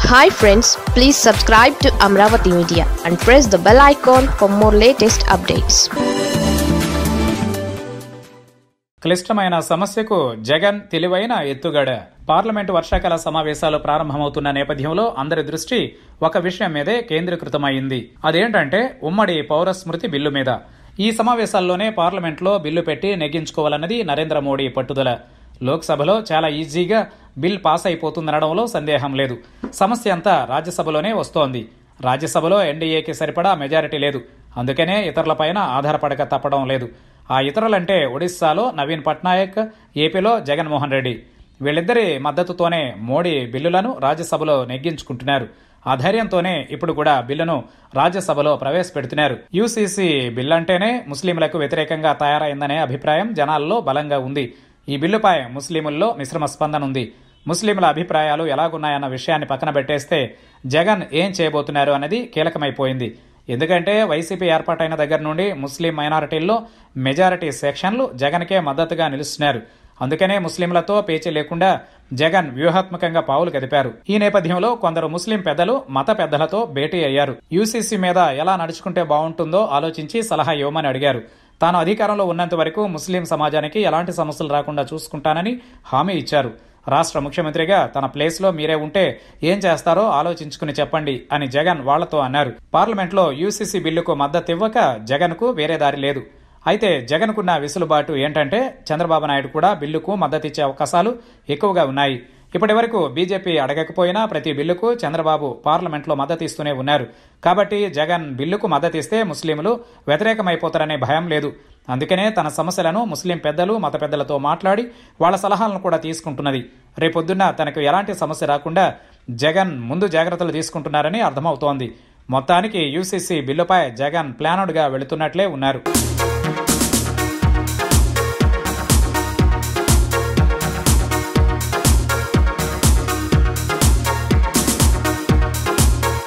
hi friends please subscribe to Amaravati Media and press the bell icon for more latest updates క్లిష్టమైన సమస్యకు జగన్ తెలివైన ఎత్తుగడ parliament వర్షాకాల సమావేశాలు ప్రారంభమవుతున్న నేపథ్యంలో అందరి దృష్టి ఒక విషయం మీదే కేంద్రీకృతమైంది అదేంటంటే ఉమ్మడి పౌర స్మృతి బిల్లు మీద ఈ సమావేశాల్లోనే పార్లమెంట్లో బిల్లు పెట్టి నెగ్గించుకోవాలన్నది నరేంద్ర మోడీ పట్టుదల లోక్సభలో చాలా ఈజీగా బిల్ పాస్ అయిపోతుందనడంలో సందేహం లేదు సమస్య అంతా రాజ్యసభలోనే వస్తోంది రాజ్యసభలో ఎన్డీఏకి సరిపడా మెజారిటీ లేదు అందుకనే ఇతరులపైన ఆధారపడక తప్పడం లేదు ఆ ఇతరులంటే ఒడిశాలో నవీన్ పట్నాయక్ ఏపీలో జగన్మోహన్ రెడ్డి వీళ్ళిద్దరి మద్దతుతోనే మోడీ బిల్లులను రాజ్యసభలో నెగ్గించుకుంటున్నారు ఆ ధైర్యంతోనే ఇప్పుడు కూడా బిల్లును రాజ్యసభలో ప్రవేశపెడుతున్నారు యూసీసీ బిల్ అంటేనే ముస్లింలకు వ్యతిరేకంగా తయారైందనే అభిప్రాయం జనాల్లో బలంగా ఉంది ఈ బిల్లుపై ముస్లింల్లో మిశ్రమ స్పందన ఉంది ముస్లింల అభిప్రాయాలు ఎలాగున్నాయన్న విషయాన్ని పక్కన పెట్టేస్తే జగన్ ఏం చేయబోతున్నారు అనేది కీలకమైపోయింది ఎందుకంటే వైసీపీ ఏర్పాటైన దగ్గర నుండి ముస్లిం మైనారిటీల్లో మెజారిటీ సెక్షన్లు జగన్కే మద్దతుగా నిలుస్తున్నారు అందుకనే ముస్లింలతో పేచీ లేకుండా జగన్ వ్యూహాత్మకంగా పావులు కదిపారు ఈ నేపథ్యంలో కొందరు ముస్లిం పెద్దలు మత పెద్దలతో భేటీ అయ్యారు యూసీసీ మీద ఎలా నడుచుకుంటే బాగుంటుందో ఆలోచించి సలహా ఇవ్వమని అడిగారు తాను అధికారంలో ఉన్నంత వరకు ముస్లిం సమాజానికి ఎలాంటి సమస్యలు రాకుండా చూసుకుంటానని హామీ ఇచ్చారు రాష్ట్ర ముఖ్యమంత్రిగా తన ప్లేస్లో మీరే ఉంటే ఏం చేస్తారో ఆలోచించుకుని చెప్పండి అని జగన్ వాళ్లతో అన్నారు పార్లమెంట్లో యూసీసీ బిల్లుకు మద్దతు ఇవ్వక జగన్కు వేరే దారి లేదు అయితే జగన్కున్న విసులుబాటు ఏంటంటే చంద్రబాబు నాయుడు కూడా బిల్లుకు మద్దతిచ్చే అవకాశాలు ఎక్కువగా ఉన్నాయి ఇప్పటి వరకు బీజేపీ అడగకపోయినా ప్రతి బిల్లుకు చంద్రబాబు పార్లమెంట్లో మద్దతు ఇస్తూనే ఉన్నారు కాబట్టి జగన్ బిల్లుకు మద్దతిస్తే ముస్లింలు వ్యతిరేకమైపోతారనే భయం లేదు అందుకనే తన సమస్యలను ముస్లిం పెద్దలు మత పెద్దలతో మాట్లాడి వాళ్ల సలహాలను కూడా తీసుకుంటున్నది రేపొద్దున్న తనకు ఎలాంటి సమస్య రాకుండా జగన్ ముందు జాగ్రత్తలు తీసుకుంటున్నారని అర్థమవుతోంది మొత్తానికి యూసీసీ బిల్లుపై జగన్ ప్లానుడ్గా వెళుతున్నట్లే ఉన్నారు